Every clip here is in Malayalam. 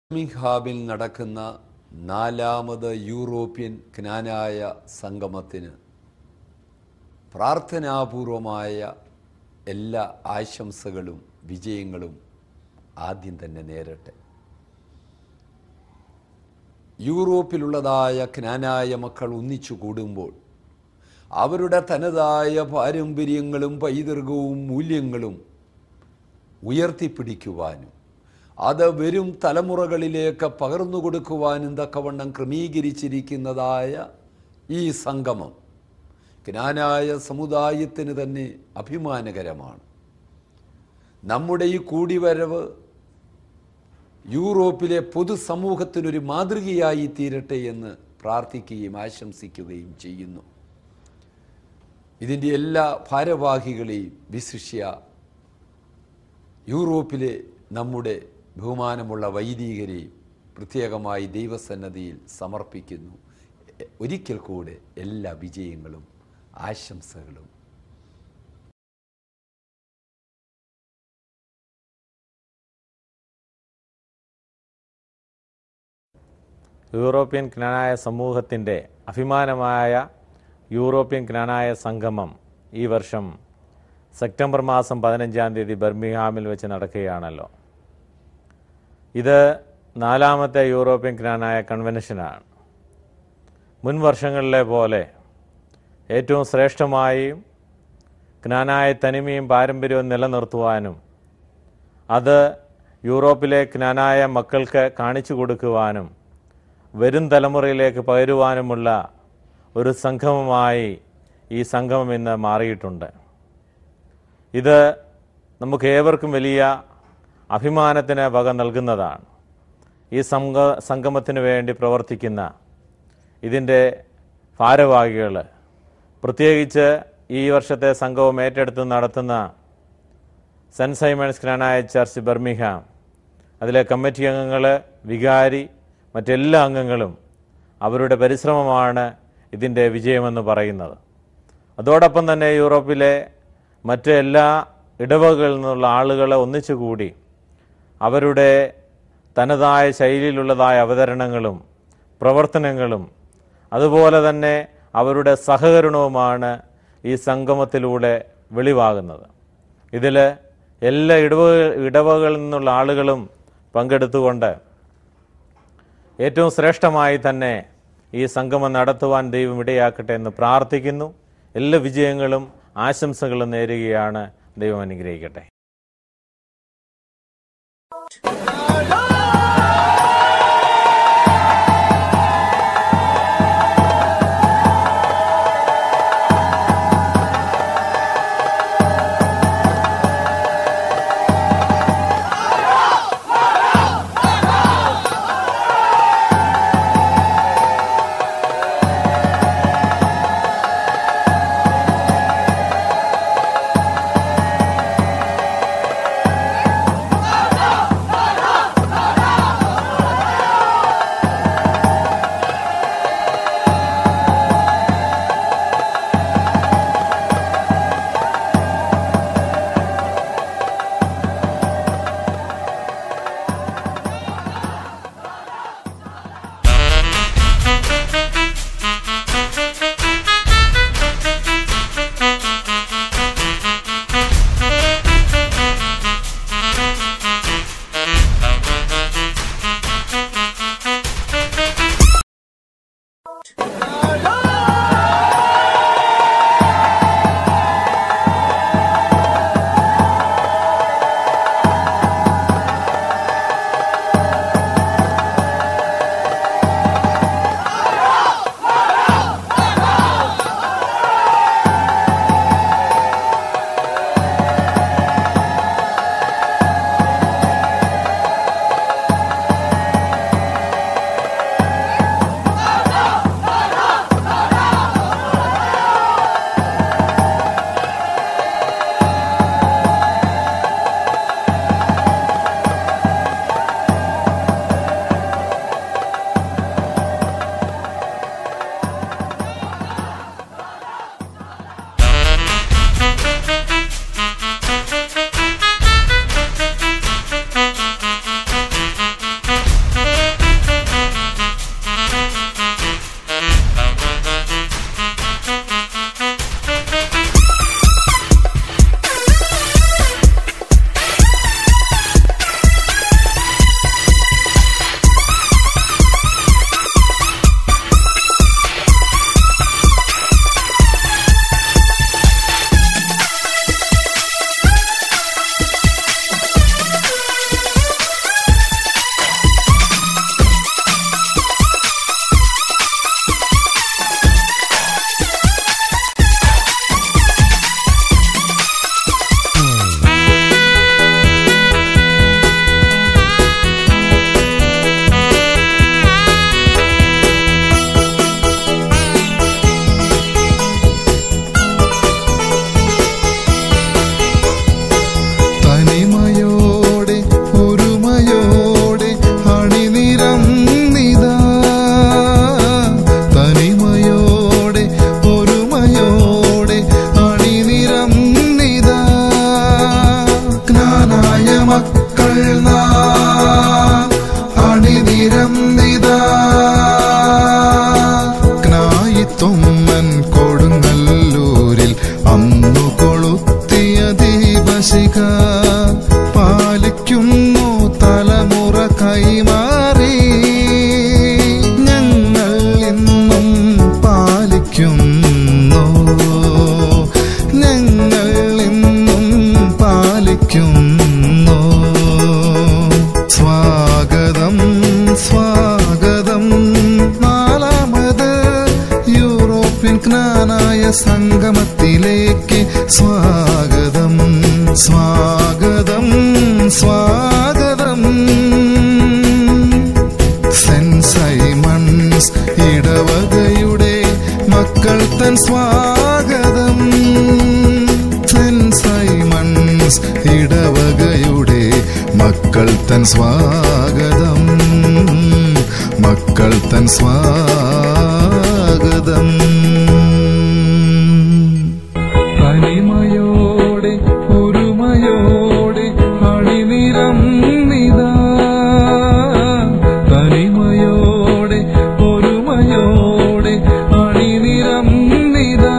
ബർമിംഗ്ഹാമിൽ നടക്കുന്ന നാലാമത് യൂറോപ്യൻ ജ്ഞാനായ സംഗമത്തിന് പ്രാർത്ഥനാപൂർവമായ എല്ലാ ആശംസകളും വിജയങ്ങളും ആദ്യം തന്നെ നേരട്ടെ യൂറോപ്പിലുള്ളതായ ജ്ഞാനായ മക്കൾ ഒന്നിച്ചു കൂടുമ്പോൾ അവരുടെ തനതായ പാരമ്പര്യങ്ങളും പൈതൃകവും മൂല്യങ്ങളും ഉയർത്തിപ്പിടിക്കുവാനും അത് വരും തലമുറകളിലേക്ക് പകർന്നു കൊടുക്കുവാനും തക്കവണ്ണം ക്രമീകരിച്ചിരിക്കുന്നതായ ഈ സംഗമം ജ്ഞാനായ സമുദായത്തിന് തന്നെ അഭിമാനകരമാണ് നമ്മുടെ ഈ കൂടിവരവ് യൂറോപ്പിലെ പൊതുസമൂഹത്തിനൊരു മാതൃകയായി തീരട്ടെ എന്ന് പ്രാർത്ഥിക്കുകയും ആശംസിക്കുകയും ചെയ്യുന്നു ഇതിൻ്റെ എല്ലാ ഭാരവാഹികളെയും വിശിഷ്യ യൂറോപ്പിലെ നമ്മുടെ ബഹുമാനമുള്ള വൈദികരെയും പ്രത്യേകമായി ദൈവസന്നദ്ധിയിൽ സമർപ്പിക്കുന്നു ഒരിക്കൽ കൂടെ എല്ലാ വിജയങ്ങളും ആശംസകളും യൂറോപ്യൻ ജ്ഞാനായ സമൂഹത്തിൻ്റെ അഭിമാനമായ യൂറോപ്യൻ ജ്ഞാനായ സംഗമം ഈ വർഷം സെപ്റ്റംബർ മാസം പതിനഞ്ചാം തീയതി ബർമിംഗ്ഹാമിൽ വെച്ച് നടക്കുകയാണല്ലോ ഇത് നാലാമത്തെ യൂറോപ്യൻ ജ്ഞാനായ കൺവെൻഷനാണ് മുൻ വർഷങ്ങളിലെ പോലെ ഏറ്റവും ശ്രേഷ്ഠമായും ജ്ഞാനായ തനിമയും പാരമ്പര്യവും നിലനിർത്തുവാനും അത് യൂറോപ്പിലെ ജ്ഞാനായ മക്കൾക്ക് കാണിച്ചു കൊടുക്കുവാനും വരും തലമുറയിലേക്ക് പകരുവാനുമുള്ള ഒരു സംഗമമായി ഈ സംഗമം ഇന്ന് മാറിയിട്ടുണ്ട് ഇത് നമുക്ക് ഏവർക്കും വലിയ അഭിമാനത്തിന് വക നൽകുന്നതാണ് ഈ സംഘ സംഗമത്തിന് വേണ്ടി പ്രവർത്തിക്കുന്ന ഇതിൻ്റെ ഭാരവാഹികൾ പ്രത്യേകിച്ച് ഈ വർഷത്തെ സംഘവും ഏറ്റെടുത്ത് നടത്തുന്ന സെൻറ്റ് സൈമൺസ് ഗ്രാനായ ചർച്ച് ബർമിഹാം അതിലെ കമ്മിറ്റി അംഗങ്ങൾ വികാരി മറ്റെല്ലാ അംഗങ്ങളും അവരുടെ പരിശ്രമമാണ് ഇതിൻ്റെ വിജയമെന്ന് പറയുന്നത് അതോടൊപ്പം തന്നെ യൂറോപ്പിലെ മറ്റ് എല്ലാ ഇടവകളിൽ നിന്നുള്ള ആളുകളെ ഒന്നിച്ചുകൂടി അവരുടെ തനതായ ശൈലിയിലുള്ളതായ അവതരണങ്ങളും പ്രവർത്തനങ്ങളും അതുപോലെ തന്നെ അവരുടെ സഹകരണവുമാണ് ഈ സംഗമത്തിലൂടെ വെളിവാകുന്നത് ഇതിൽ എല്ലാ ഇടവ ഇടവകളിൽ നിന്നുള്ള ആളുകളും പങ്കെടുത്തുകൊണ്ട് ഏറ്റവും ശ്രേഷ്ഠമായി തന്നെ ഈ സംഗമം നടത്തുവാൻ ദൈവം ഇടയാക്കട്ടെ എന്ന് പ്രാർത്ഥിക്കുന്നു എല്ലാ വിജയങ്ങളും ആശംസകളും നേരുകയാണ് ദൈവം അനുഗ്രഹിക്കട്ടെ സംഗമത്തിലേക്ക് സ്വാഗതം സ്വാഗതം സ്വാഗതം സെന്റ് സൈമൺസ് ഇടവകയുടെ മക്കൾ തൻ സ്വാഗതം സെന്റ് സൈമൺസ് ഇടവകയുടെ മക്കൾ തൻ സ്വാഗതം മക്കൾ തൻ സ്വാഗതം തനിമയോടെ ഒരുമയോടെ അണിനിരം നിതാ തനിമയോടെ ഒരുമയോടെ അണിനിരം നിതാ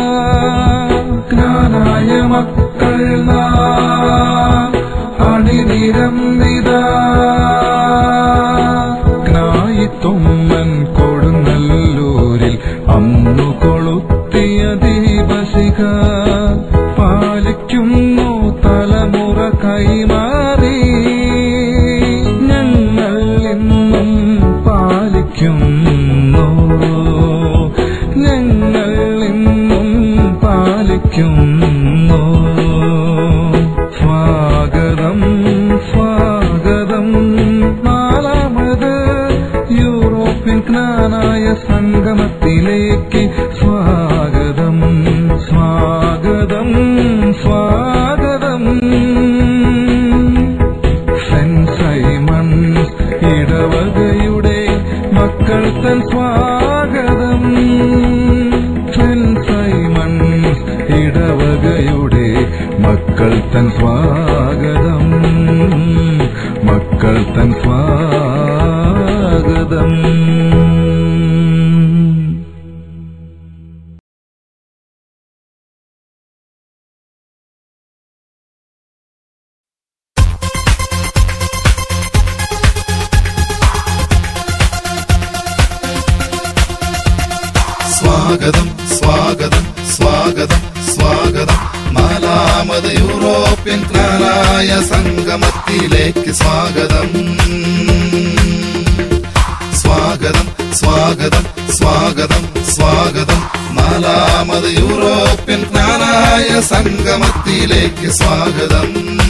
ജ്ഞാനായ മക്കൾ നാം അണിനിരം നിതാ ജ്ഞായിത്തൊമ്മൻ കൊടുങ്ങല്ലൂരിൽ അന്നു കൊളുത്തിയ ദീപശിഖ പാലിക്കുന്നു തലമുറ കൈമാറി ഞങ്ങൾ ഇന്നും പാലിക്കുന്നു ഞങ്ങൾ ഇന്നും പാലിക്കുന്നു സ്വാഗതം സ്വാഗതം നാലാമത് യൂറോപ്യൻ ജ്ഞാനായ സംഗമത്തിലേക്ക് സ്വാഗതം സ്വാഗതം സ്വാഗതം സെന്റ് സൈമൺസ് ഇടവകയുടെ മക്കൾ തൻ സ്വാഗതം സെന്റ് സൈമൺസ് ഇടവകയുടെ മക്കൾ തൻ സ്വാഗതം മക്കൾ തൻ സ്വാഗതം സ്വാഗതം സ്വാഗതം സ്വാഗതം സ്വാഗതം നാലാമത് യൂറോപ്യൻ ജ്ഞാനായ സംഗമത്തിലേക്ക് സ്വാഗതം സ്വാഗതം സ്വാഗതം സ്വാഗതം സ്വാഗതം നാലാമത് യൂറോപ്യൻ ജ്ഞാനായ സംഗമത്തിലേക്ക് സ്വാഗതം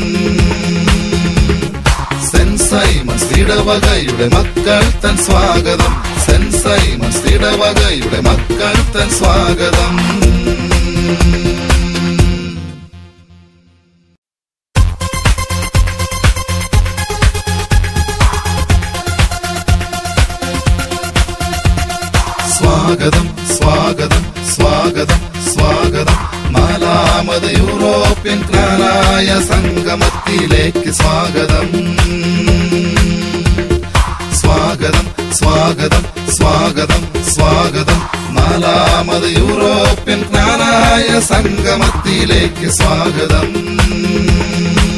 സെന്റ് സൈമൺസ് ഇടവകയുടെ മക്കൾ തൻ സ്വാഗതം സെന്റ് സൈമൺസ് ഇടവകയുടെ മക്കൾ തൻ സ്വാഗതം സ്വാഗതം സ്വാഗതം സ്വാഗതം സ്വാഗതം നാലാമത് യൂറോപ്യൻ ജ്ഞാനായ സംഗമത്തിലേക്ക് സ്വാഗതം സ്വാഗതം സ്വാഗതം സ്വാഗതം സ്വാഗതം നാലാമത് യൂറോപ്യൻ ജ്ഞാനായ സംഗമത്തിലേക്ക് സ്വാഗതം